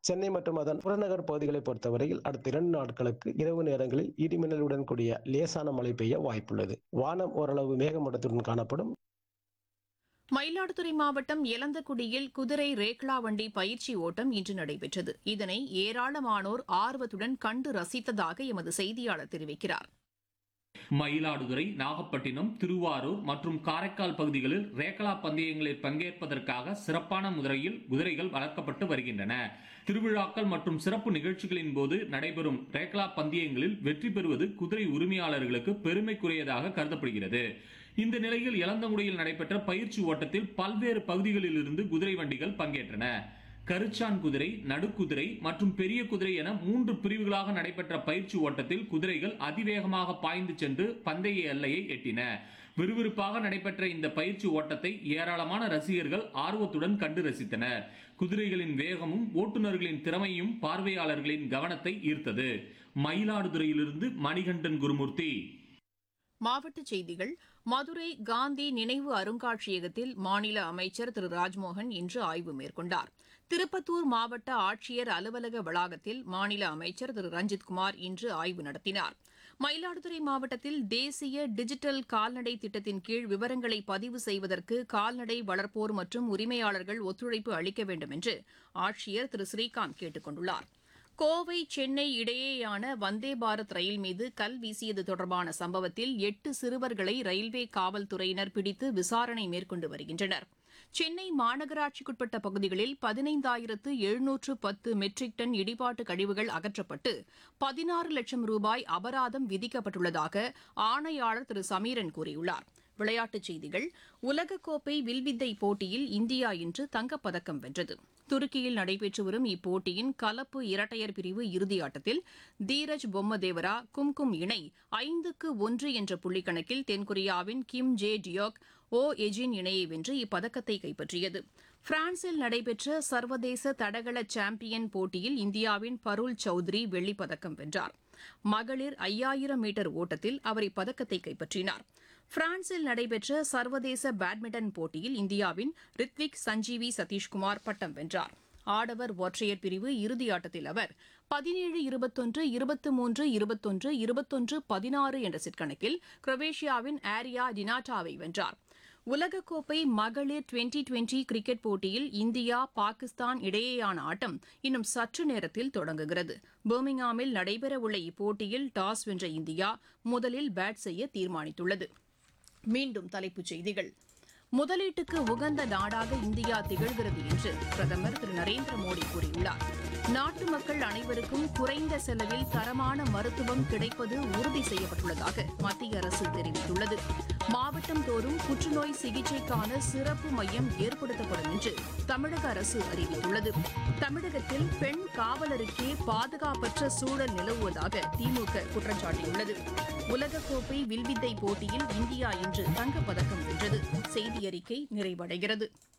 சென்னை மற்றும் அதன் புறநகர் பகுதிகளை பொறுத்தவரையில் அடுத்த இரண்டு நாட்களுக்கு இரவு நேரங்களில் இடிமின்னலுடன் கூடிய லேசான மழை பெய்ய வாய்ப்புள்ளது வானம் ஓரளவு மேகமூட்டத்துடன் காணப்படும் மயிலாடுதுறை மாவட்டம் எலந்தக்குடியில் குதிரை ரேக்ளா வண்டி பயிற்சி ஓட்டம் இன்று நடைபெற்றது இதனை ஏராளமானோர் ஆர்வத்துடன் கண்டு ரசித்ததாக எமது செய்தியாளர் தெரிவிக்கிறார் மயிலாடுதுறை நாகப்பட்டினம் திருவாரூர் மற்றும் காரைக்கால் பகுதிகளில் ரேகலா பந்தயங்களில் பங்கேற்பதற்காக சிறப்பான முறையில் குதிரைகள் வளர்க்கப்பட்டு வருகின்றன திருவிழாக்கள் மற்றும் சிறப்பு நிகழ்ச்சிகளின் போது நடைபெறும் ரேகலா பந்தயங்களில் வெற்றி பெறுவது குதிரை உரிமையாளர்களுக்கு பெருமைக்குரியதாக கருதப்படுகிறது இந்த நிலையில் இளந்தங்குடியில் நடைபெற்ற பயிற்சி ஓட்டத்தில் பல்வேறு பகுதிகளில் இருந்து குதிரை வண்டிகள் பங்கேற்றன கருச்சான் குதிரை நடுக்குதிரை மற்றும் பெரிய குதிரை என மூன்று பிரிவுகளாக நடைபெற்ற பயிற்சி ஓட்டத்தில் குதிரைகள் அதிவேகமாக பாய்ந்து சென்று பந்தய எல்லையை எட்டின விறுவிறுப்பாக நடைபெற்ற இந்த பயிற்சி ஓட்டத்தை ஏராளமான ரசிகர்கள் ஆர்வத்துடன் கண்டு ரசித்தனர் குதிரைகளின் வேகமும் ஓட்டுநர்களின் திறமையும் பார்வையாளர்களின் கவனத்தை ஈர்த்தது மயிலாடுதுறையிலிருந்து மணிகண்டன் குருமூர்த்தி மாவட்டச் செய்திகள் மதுரை காந்தி நினைவு அருங்காட்சியகத்தில் மாநில அமைச்சர் திரு ராஜ்மோகன் இன்று ஆய்வு மேற்கொண்டார் திருப்பத்தூர் மாவட்ட ஆட்சியர் அலுவலக வளாகத்தில் மாநில அமைச்சர் திரு ரஞ்சித்குமார் இன்று ஆய்வு நடத்தினார் மயிலாடுதுறை மாவட்டத்தில் தேசிய டிஜிட்டல் கால்நடை திட்டத்தின் கீழ் விவரங்களை பதிவு செய்வதற்கு கால்நடை வளர்ப்போர் மற்றும் உரிமையாளர்கள் ஒத்துழைப்பு அளிக்க வேண்டும் என்று ஆட்சியர் திரு ஸ்ரீகாந்த் கேட்டுக் கொண்டுள்ளார் கோவை சென்னை இடையேயான வந்தே பாரத் ரயில் மீது கல் வீசியது தொடர்பான சம்பவத்தில் எட்டு சிறுவர்களை ரயில்வே காவல்துறையினர் பிடித்து விசாரணை மேற்கொண்டு வருகின்றனர் சென்னை மாநகராட்சிக்குட்பட்ட பகுதிகளில் பதினைந்தாயிரத்து எழுநூற்று பத்து மெட்ரிக் டன் இடிபாட்டு கழிவுகள் அகற்றப்பட்டு பதினாறு லட்சம் ரூபாய் அபராதம் விதிக்கப்பட்டுள்ளதாக ஆணையாளர் திரு சமீரன் கூறியுள்ளார் விளையாட்டுச் செய்திகள் உலகக்கோப்பை வில்வித்தை போட்டியில் இந்தியா இன்று தங்கப்பதக்கம் வென்றது துருக்கியில் நடைபெற்று வரும் இப்போட்டியின் கலப்பு இரட்டையர் பிரிவு இறுதியாட்டத்தில் தீரஜ் பொம்மதேவரா கும்கும் இணை ஐந்துக்கு ஒன்று என்ற புள்ளிக்கணக்கில் தென்கொரியாவின் கிம் ஜே டியோக் ஓ எஜின் இணையை வென்று இப்பதக்கத்தை கைப்பற்றியது பிரான்சில் நடைபெற்ற சர்வதேச தடகள சாம்பியன் போட்டியில் இந்தியாவின் பருள் சௌத்ரி வெள்ளிப்பதக்கம் வென்றார் மகளிர் ஐயாயிரம் மீட்டர் ஓட்டத்தில் அவர் இப்பதக்கத்தை கைப்பற்றினார் பிரான்சில் நடைபெற்ற சர்வதேச பேட்மிண்டன் போட்டியில் இந்தியாவின் ரித்விக் சஞ்சீவி சதீஷ்குமார் பட்டம் வென்றார் ஆடவர் ஒற்றையர் பிரிவு இறுதியாட்டத்தில் அவர் பதினேழு இருபத்தொன்று இருபத்தி மூன்று இருபத்தொன்று இருபத்தொன்று பதினாறு என்ற செட் கணக்கில் குரோவேஷியாவின் ஆரியா டினாட்டாவை வென்றார் உலகக்கோப்பை மகளிர் டுவெண்டி டுவெண்டி கிரிக்கெட் போட்டியில் இந்தியா பாகிஸ்தான் இடையேயான ஆட்டம் இன்னும் சற்று நேரத்தில் தொடங்குகிறது பர்மிங்ஹாமில் நடைபெறவுள்ள இப்போட்டியில் டாஸ் வென்ற இந்தியா முதலில் பேட் செய்ய தீர்மானித்துள்ளது மீண்டும் தலைப்புச் செய்திகள் முதலீட்டுக்கு உகந்த நாடாக இந்தியா திகழ்கிறது என்று பிரதமர் திரு நரேந்திர மோடி கூறியுள்ளார் நாட்டு மக்கள் அனைவருக்கும் குறைந்த செலவில் தரமான மருத்துவம் கிடைப்பது உறுதி செய்யப்பட்டுள்ளதாக மத்திய அரசு தெரிவித்துள்ளது மாவட்டம் தோறும் புற்றுநோய் சிகிச்சைக்கான சிறப்பு மையம் ஏற்படுத்தப்படும் என்று தமிழக அரசு அறிவித்துள்ளது தமிழகத்தில் பெண் காவலருக்கே பாதுகாப்பற்ற சூழல் நிலவுவதாக திமுக குற்றம் சாட்டியுள்ளது உலகக்கோப்பை வில்வித்தை போட்டியில் இந்தியா இன்று தங்கப்பதக்கம் வென்றது செய்தி அறிக்கை நிறைவடைகிறது